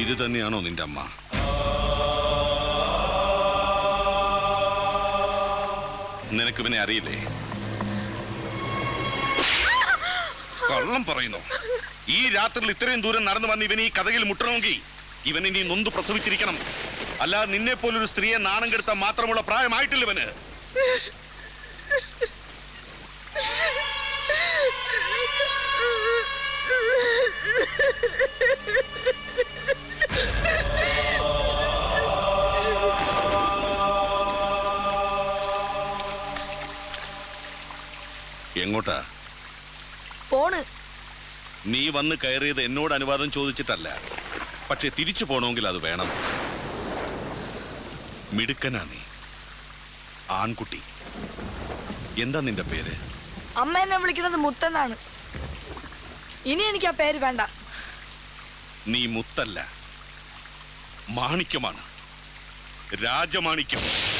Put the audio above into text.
ഇത് തന്നെയാണോ നിന്റെ അമ്മ നിനക്ക് ഇവനെ അറിയില്ലേ കള്ളം പറയുന്നു ഈ രാത്രിയിൽ ഇത്രയും ദൂരം നടന്നു വന്ന് ഇവൻ ഈ കഥയിൽ മുട്ടണമെങ്കിൽ ഇവൻ ഇനി നൊന്ത് പ്രസവിച്ചിരിക്കണം അല്ലാതെ നിന്നെ പോലൊരു സ്ത്രീയെ നാണം കെടുത്താൻ മാത്രമുള്ള പ്രായമായിട്ടില്ല ഇവന് എങ്ങോട്ടാ പോണ് നീ വന്ന് കയറിയത് എന്നോട് അനുവാദം ചോദിച്ചിട്ടല്ല പക്ഷെ തിരിച്ചു പോണമെങ്കിൽ അത് വേണം മിടുക്കനാ നീ ആൺകുട്ടി എന്താ നിന്റെ പേര് അമ്മ എന്നെ വിളിക്കുന്നത് മുത്തെന്നാണ് ഇനി എനിക്ക് ആ പേര് വേണ്ട നീ മുത്തല്ല മാണിക്യമാണ് രാജമാണിക്യം